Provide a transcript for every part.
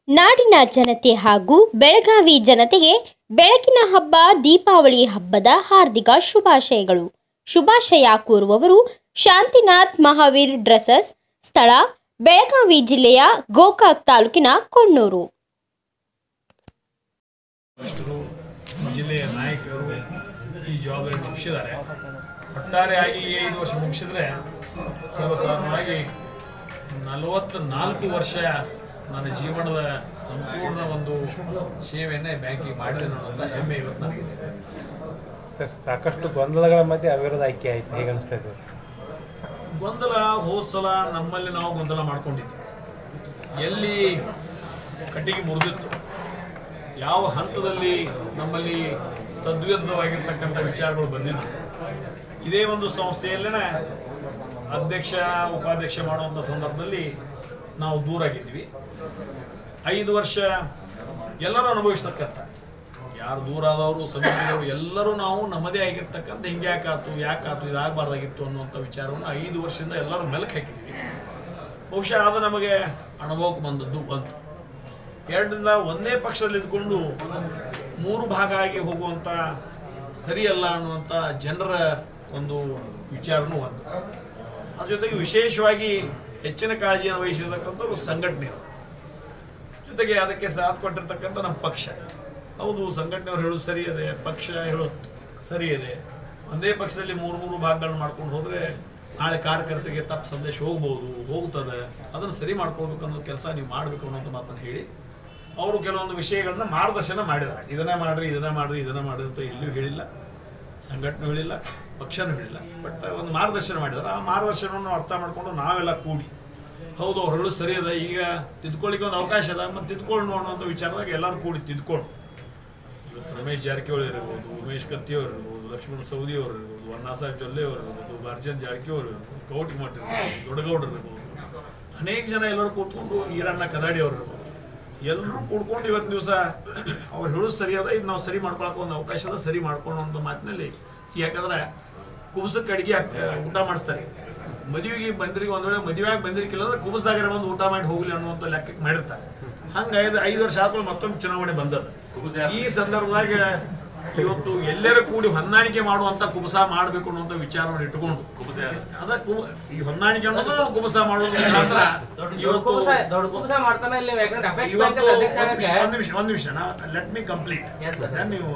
ನಾಡಿನ ಜನತೆ ಹಾಗೂ ಬೆಳಗಾವಿ ಜನತೆಗೆ ಬೆಳಕಿನ ಹಬ್ಬ ದೀಪಾವಳಿ ಹಬ್ಬದ ಹಾರ್ದಿಕ ಶುಭಾಶಯಗಳು ಶುಭಾಶಯ ಕೋರುವವರು ಶಾಂತಿನಾಥ್ ಮಹಾವೀರ್ ಡ್ರೆಸಸ್ ಸ್ಥಳ ಬೆಳಗಾವಿ ಜಿಲ್ಲೆಯ ಗೋಕಾಕ್ ತಾಲೂಕಿನ ಕೊಣ್ಣೂರು ಇಷ್ಟರು ಜಿಲ್ಲೆಯ ನಾಯಕರು ಈ ಜವಾಬ್ದಾರಿ ಮುಗಿಸಿದ್ದಾರೆ ಒಟ್ಟಾರೆಯಾಗಿ ಈ ಐದು ವರ್ಷ ಮುಗಿಸಿದ್ರೆ ಸರ್ವಸಾಧಾರಣವಾಗಿ ನಲವತ್ತ ನಾಲ್ಕು ವರ್ಷ ನನ್ನ ಜೀವನದ ಸಂಪೂರ್ಣ ಒಂದು ಸೇವೆಯನ್ನೇ ಬ್ಯಾಂಕಿಗೆ ಮಾಡಿದೆ ಅನ್ನೋಂಥ ಹೆಮ್ಮೆ ಇವತ್ತು ನನಗಿದೆ ಸರ್ ಸಾಕಷ್ಟು ಗೊಂದಲಗಳ ಮಧ್ಯೆ ಅವಿರೋಧ ಆಯ್ಕೆ ಆಯ್ತು ಹೇಗೆ ಅನಿಸ್ತಾ ಇದೆ ಸರ್ ಗೊಂದಲ ಹೋದ ಸಲ ನಮ್ಮಲ್ಲಿ ನಾವು ಗೊಂದಲ ಮಾಡ್ಕೊಂಡಿದ್ದು ಎಲ್ಲಿ ಕಟ್ಟಿಗೆ ಮುರಿದಿತ್ತು ಯಾವ ಹಂತದಲ್ಲಿ ನಮ್ಮಲ್ಲಿ ತದ್ವಿರುದ್ಧವಾಗಿರ್ತಕ್ಕಂಥ ವಿಚಾರಗಳು ಬಂದಿದ್ದು ಇದೇ ಒಂದು ಸಂಸ್ಥೆಯಲ್ಲೇ ಅಧ್ಯಕ್ಷ ಉಪಾಧ್ಯಕ್ಷ ಮಾಡುವಂಥ ಸಂದರ್ಭದಲ್ಲಿ ನಾವು ದೂರಾಗಿದ್ವಿ ಐದು ವರ್ಷ ಎಲ್ಲರೂ ಅನುಭವಿಸ್ತಕ್ಕಂಥ ಯಾರು ದೂರ ಆದವರು ಸಮೀಪದವರು ಎಲ್ಲರೂ ನಾವು ನಮ್ಮದೇ ಆಗಿರ್ತಕ್ಕಂಥ ಹಿಂಗೆ ಯಾಕಾತು ಯಾಕಾತು ಇದಾಗಬಾರ್ದಾಗಿತ್ತು ಅನ್ನುವಂಥ ವಿಚಾರವನ್ನು ಐದು ವರ್ಷದಿಂದ ಎಲ್ಲರೂ ಮೆಲುಕು ಹಾಕಿದ್ದೀವಿ ಬಹುಶಃ ಅದು ನಮಗೆ ಅನುಭವಕ್ಕೆ ಬಂದದ್ದು ಬಂತು ಎರಡರಿಂದ ಒಂದೇ ಪಕ್ಷದಲ್ಲಿ ಇದ್ಕೊಂಡು ಮೂರು ಭಾಗ ಆಗಿ ಹೋಗುವಂಥ ಸರಿಯಲ್ಲ ಅನ್ನುವಂಥ ಜನರ ಒಂದು ವಿಚಾರನೂ ಒಂದು ಅದ್ರ ಜೊತೆಗೆ ವಿಶೇಷವಾಗಿ ಹೆಚ್ಚಿನ ಕಾಳಜಿಯನ್ನು ವಹಿಸಿರ್ತಕ್ಕಂಥವ್ರು ಸಂಘಟನೆಯವರು ಜೊತೆಗೆ ಅದಕ್ಕೆ ಸಾಥ್ ಕೊಟ್ಟಿರ್ತಕ್ಕಂಥ ನಮ್ಮ ಪಕ್ಷ ಹೌದು ಸಂಘಟನೆಯವ್ರು ಹೇಳೋದು ಸರಿ ಇದೆ ಪಕ್ಷ ಹೇಳೋದು ಸರಿ ಇದೆ ಒಂದೇ ಪಕ್ಷದಲ್ಲಿ ಮೂರು ಮೂರು ಭಾಗಗಳನ್ನ ಮಾಡ್ಕೊಂಡು ಹೋದರೆ ನಾಳೆ ಕಾರ್ಯಕರ್ತರಿಗೆ ತಪ್ಪು ಸಂದೇಶ ಹೋಗ್ಬೋದು ಹೋಗ್ತದೆ ಅದನ್ನು ಸರಿ ಮಾಡ್ಕೊಳ್ಬೇಕು ಅನ್ನೋ ಕೆಲಸ ನೀವು ಮಾಡಬೇಕು ಅನ್ನೋಂಥ ಮಾತನ್ನು ಹೇಳಿ ಅವರು ಕೆಲವೊಂದು ವಿಷಯಗಳನ್ನ ಮಾರ್ಗದರ್ಶನ ಮಾಡಿದ್ದಾರೆ ಇದನ್ನೇ ಮಾಡ್ರಿ ಇದನ್ನೇ ಮಾಡ್ರಿ ಇದನ್ನೇ ಮಾಡ್ರಿ ಅಂತ ಎಲ್ಲಿಯೂ ಹೇಳಿಲ್ಲ ಸಂಘಟನೆ ಹೇಳಿಲ್ಲ ಪಕ್ಷನೂ ಹೇಳಿಲ್ಲ ಬಟ್ ಒಂದು ಮಾರ್ಗದರ್ಶನ ಮಾಡಿದ್ದಾರೆ ಆ ಮಾರ್ಗದರ್ಶನವನ್ನು ಅರ್ಥ ಮಾಡಿಕೊಂಡು ನಾವೆಲ್ಲ ಕೂಡಿ ಹೌದು ಅವ್ರು ಹೇಳೋದು ಸರಿ ಅದ ಈಗ ತಿದ್ಕೊಳ್ಳಿಕ್ಕೆ ಒಂದು ಅವಕಾಶ ಅದ ಮತ್ತು ತಿದ್ಕೊಂಡು ಅನ್ನೋಂಥ ವಿಚಾರದಾಗ ಎಲ್ಲರೂ ಕೂಡಿ ತಿದ್ಕೊಂಡು ಇವತ್ತು ರಮೇಶ್ ಜಾರಕಿಹೊಳಿ ಇರ್ಬೋದು ಉಮೇಶ್ ಕತ್ತಿಯವರು ಇರ್ಬೋದು ಲಕ್ಷ್ಮಣ ಸವದಿ ಅವರು ಇರ್ಬೋದು ಅಣ್ಣಾ ಸಾಹೇಬ್ ಜೊಲ್ಲೆ ಅವರು ಇರ್ಬೋದು ಬಾರ್ಜನ್ ಜಾರಕಿಹೊಳಿ ಇರ್ಬೋದು ಕೌಟಿಮಠ ಇರ್ಬೋದು ದೊಡ್ಡಗೌಡರು ಇರ್ಬೋದು ಅನೇಕ ಜನ ಎಲ್ಲರೂ ಕೂತ್ಕೊಂಡು ಈರಣ್ಣ ಕದಾಡಿ ಅವರು ಇರ್ಬೋದು ಎಲ್ಲರೂ ಕೂಡ್ಕೊಂಡು ಇವತ್ತು ದಿವಸ ಅವ್ರು ಹೇಳೋದು ಸರಿ ಅದ ಇದು ನಾವು ಸರಿ ಮಾಡ್ಕೊಳಕ್ಕೆ ಒಂದು ಅವಕಾಶ ಅದ ಸರಿ ಮಾಡ್ಕೊಳ್ಳೋ ಒಂದು ಮಾತಿನಲ್ಲಿ ಯಾಕಂದ್ರೆ ಕುಬಸಕ್ಕೆ ಅಡಿಗೆ ಹಾಕ್- ಊಟ ಮಾಡಿಸ್ತಾರೆ ಮದುವೆಗೆ ಬಂದ್ರಿಗೆ ಒಂದ್ ವೇಳೆ ಮದುವೆಯಾಗಿ ಬಂದಿರ್ಕಿಲ್ಲ ಅಂದ್ರೆ ಕುಬಸ್ದಾಗರ ಬಂದು ಊಟ ಮಾಡಿ ಹೋಗ್ಲಿ ಅನ್ನುವಂಥ ಲೆಕ್ಕಕ್ಕೆ ಮಾಡಿರ್ತಾರೆ ಹಂಗ ಐದು ಐದು ವರ್ಷ ಆದ್ಮೇಲೆ ಮತ್ತೊಮ್ಮೆ ಚುನಾವಣೆ ಬಂದದ ಈ ಸಂದರ್ಭದಾಗ ಇವತ್ತು ಎಲ್ಲರೂ ಕೂಡಿ ಹೊಂದಾಣಿಕೆ ಮಾಡುವಂತ ಕುಬಸ ಮಾಡಬೇಕು ಅನ್ನುವಂಥ ವಿಚಾರವನ್ನು ಇಟ್ಕೊಂಡು ಅದ ಕುಬ ಈ ಹೊಂದಾಣಿಕೆ ಅನ್ನೋದು ನಾವು ಕುಬಸ ಮಾಡೋದು ಮುಖಾಂತರ ದೊಡ್ಡ ಇವತ್ತು ಕುಬಸ ದೊಡ್ಡ ಕುಬಸ ಮಾಡ್ತಾನೆ ಇಲ್ಲಿ ಯಾಕಂದ್ರೆ ಅಪೇಕ್ಷ ಇವತ್ತು ಬ್ಯಾಂಕಲ್ಲಿ ಅಧ್ಯಕ್ಷ ಒಂದ್ ನಿಮಿಷ ಆಗಕ್ಕೆ ಒಂದ್ ನಿಮಿಷ ಒಂದ್ ನಿಮಿಷ let me complete Yes, sir. ನೀವು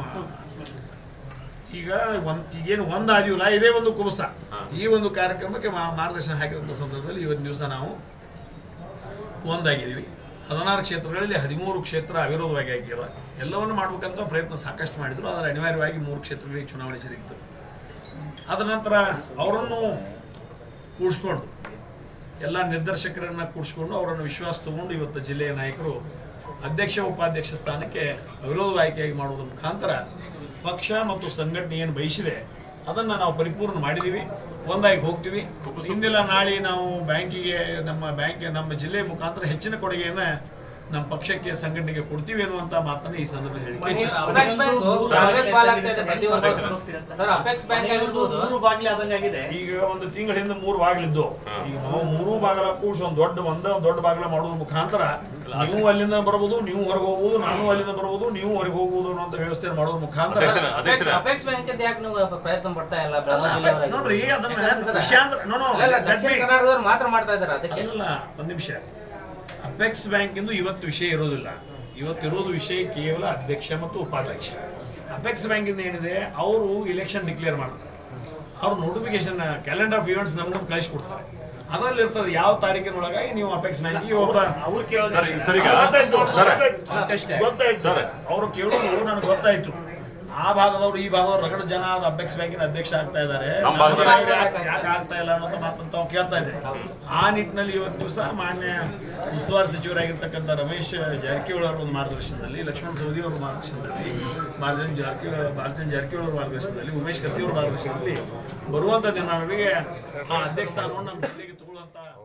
ಈಗ ಒಂದ್ ಈಗೇನು ಒಂದ್ ಆದಿವಲ್ಲ ಇದೇ ಒಂದು ಕುಬಸ ಈ ಒಂದು ಕಾರ್ಯಕ್ರಮಕ್ಕೆ ಮಾ- ಮಾರ್ಗದರ್ಶನ ಹಾಕಿದಂಥ ಸಂದರ್ಭದಲ್ಲಿ ಇವತ್ತು ದಿವಸ ನಾವು ಒಂದಾಗಿದ್ದೀವಿ ಹದಿನಾರು ಕ್ಷೇತ್ರಗಳಲ್ಲಿ ಹದಿಮೂರು ಕ್ಷೇತ್ರ ಅವಿರೋಧವಾಗಿ ಆಗಿಲ್ಲ ಎಲ್ಲವನ್ನು ಮಾಡ್ಬೇಕಂತ ಪ್ರಯತ್ನ ಸಾಕಷ್ಟು ಮಾಡಿದ್ರು ಆದರೆ ಅನಿವಾರ್ಯವಾಗಿ ಮೂರು ಕ್ಷೇತ್ರಗಳಿಗೆ ಚುನಾವಣೆ ಜರುಗಿತು ಅದ ನಂತರ ಅವರನ್ನು ಕೂಡಿಸ್ಕೊಂಡು ಎಲ್ಲ ನಿರ್ದೇಶಕರನ್ನ ಕೂಡಿಸ್ಕೊಂಡು ಅವರನ್ನು ವಿಶ್ವಾಸ ತಗೊಂಡು ಇವತ್ತು ಜಿಲ್ಲೆಯ ನಾಯಕರು ಅಧ್ಯಕ್ಷ ಉಪಾಧ್ಯಕ್ಷ ಸ್ಥಾನಕ್ಕೆ ಅವಿರೋಧ ಆಯ್ಕೆಯಾಗಿ ಮಾಡುವುದರ ಮುಖಾಂತರ ಪಕ್ಷ ಮತ್ತು ಸಂಘಟನೆ ಏನು ಬಯಸಿದೆ ಅದನ್ನು ನಾವು ಪರಿಪೂರ್ಣ ಮಾಡಿದ್ದೀವಿ ಒಂದಾಗಿ ಹೋಗ್ತೀವಿ ಹಿಂದಿಲ್ಲ ನಾಳೆ ನಾವು ಬ್ಯಾಂಕಿಗೆ ನಮ್ಮ ಬ್ಯಾಂಕ್ ನಮ್ಮ ಜಿಲ್ಲೆ ಮುಖಾಂತರ ಹೆಚ್ಚಿನ ಕೊಡುಗೆಯನ್ನು ನಮ್ಮ ಪಕ್ಷಕ್ಕೆ ಸಂಘಟನೆಗೆ ಕೊಡ್ತೀವಿ ಅನ್ನುವಂಥ ಮಾತನ್ನು ಈ ಸಂದರ್ಭದಲ್ಲಿ ಹೇಳಿಕೆ ಇಚ್ಛೆ- ಅಪೆಕ್ಸ್ ಬ್ಯಾಂಕ್ ಕಾಂಗ್ರೆಸ್ ಪಾಲಾಗ್ತಾ ಇದೆ ಪ್ರತಿ ವರ್ಷ ಸರ್ ಅಪೆಕ್ಸ್ ಬ್ಯಾಂಕ್ ಆಗಿರ್ಬೋದು ಮೂರು ಬಾಗಿಲು ಆದಂಗಾಗಿದೆ ಈಗ ಒಂದು ತಿಂಗಳ ಹಿಂದೆ ಮೂರು ಬಾಗಿಲಿದ್ದು ಈಗ ನಾವು ಮೂರು ಬಾಗಲ ಕೂಡಿಸಿ ಒಂದು ದೊಡ್ಡ ಒಂದ ಒಂದು ದೊಡ್ಡ ಬಾಗಲ ಮಾಡೋದ್ರ ಮುಖಾಂತರ ನೀವು ಅಲ್ಲಿಂದ ಬರ್ಬೋದು ನೀವು ಹೊರಗೆ ಹೋಗ್ಬೋದು ನಾನು ಅಲ್ಲಿಂದ ಬರ್ಬೋದು ನೀವು ಹೊರಗೆ ಹೋಗ್ಬೋದು ಅನ್ನೋಂಥ ವ್ಯವಸ್ಥೆ ಮಾಡೋದ್ರ ಮುಖಾಂತರ ಅಪೆಕ್ಸ್ ಅಪೆಕ್ಸ್ ಬ್ಯಾಂಕ್ ಯಾಕೆ ನೀವು ಪ್ರಯತ್ನ ಪಡ್ತಾ ಇಲ್ಲ ಬೆಳಗಾವಿ ಜಿಲ್ಲೆಯವರಾಗಿ? ನೋಡ್ರಿ ಅದನ್ನ ಯಾಕಂದ್ರೆ ವಿಷಯ ಅಂದ್ರೆ ನೋ ನೋ ಅಲ್ಲ, ದಕ್ಷಿಣ ಕರ್ನಾಟಕದವ್ರು ಮಾತ್ರ ಮಾಡ್ತಾ ಇದ್ದಾರೆ ಅದಕ್ಕೆ ಅಲ್ಲ ಒಂದು ನಿಮಿಷ ಅಪೆಕ್ಸ್ ಬ್ಯಾಂಕ್ ಇಂದು ಇವತ್ತು ವಿಷಯ ಇರೋದಿಲ್ಲ ಇವತ್ತು ಇರೋದು ವಿಷಯ ಕೇವಲ ಅಧ್ಯಕ್ಷ ಮತ್ತು ಉಪಾಧ್ಯಕ್ಷ ಅಪೆಕ್ಸ್ ಬ್ಯಾಂಕ್ ಇಂದ ಏನಿದೆ ಅವರು ಇಲೆಕ್ಷನ್ ಡಿಕ್ಲೇರ್ ಮಾಡ್ತಾರೆ ಅವ್ರ ನೋಟಿಫಿಕೇಶನ್ ಕ್ಯಾಲೆಂಡರ್ ಆಫ್ ಇವೆಂಟ್ಸ್ ನಮ್ಗೆ ಕಳಿಸ್ಕೊಡ್ತಾರೆ ಅದರಲ್ಲಿ ಇರ್ತದೆ ಯಾವ ತಾರೀಕಿನೊಳಗಾಗಿ ನೀವು ಅಪೆಕ್ಸ್ ಬ್ಯಾಂಕಿಗೆ ಒಬ್ಬ ಅವ್ರು ಕೇಳೋದು ಗೊತ್ತಾಯ್ತು, ಗೊತ್ತಾಯ್ತು, ಗೊತ್ತಾಯ್ತು ಅವರು ಕೇಳೋದು ನನಗೆ ಗೊತ್ತಾಯ್ತು ಆ ಭಾಗದವರು ಈ ಭಾಗದವರು ರಗಡ ಜನ ಅದು ಅಪೆಕ್ಸ್ ಬ್ಯಾಂಕಿನ ಅಧ್ಯಕ್ಷ ಆಗ್ತಾ ಇದ್ದಾರೆ ನಮ್ಮ ಜನರಿಗೆ ಯಾಕೆ- ಯಾಕೆ ಆಗ್ತಾ ಇಲ್ಲ ಅನ್ನೋದು ಮಾತಂತ ತಾವು ಕೇಳ್ತಾ ಇದ್ದಾರೆ ಆ ನಿಟ್ಟಿನಲ್ಲಿ ಇವತ್ತು ದಿವಸ ಮಾನ್ಯ ಉಸ್ತುವಾರಿ ಸಚಿವರಾಗಿರ್ತಕ್ಕಂಥ ರಮೇಶ್ ಜಾರಕಿಹೊಳಿ ಅವರ ಒಂದು ಮಾರ್ಗದರ್ಶನದಲ್ಲಿ ಲಕ್ಷ್ಮಣ ಸವದಿ ಅವರ ಮಾರ್ಗದರ್ಶನದಲ್ಲಿ ಬಾಲಚಂದ್ ಜಾರಕಿಹೊಳಿ ಬಾಲಚಂದ್ ಜಾರಕಿಹೊಳಿ ಅವರ ಮಾರ್ಗದರ್ಶನದಲ್ಲಿ ಉಮೇಶ್ ಕತ್ತಿ ಅವರ ಮಾರ್ಗದರ್ಶನದಲ್ಲಿ ಬರುವಂಥ ದಿನಗಳಿಗೆ ಆ ಅಧ್ಯಕ್ಷ ಸ್ಥಾನವನ್ನು ನಮ್ಮ ಜಿಲ್ಲೆಗೆ ತಗೊಳ್ಳುವಂಥ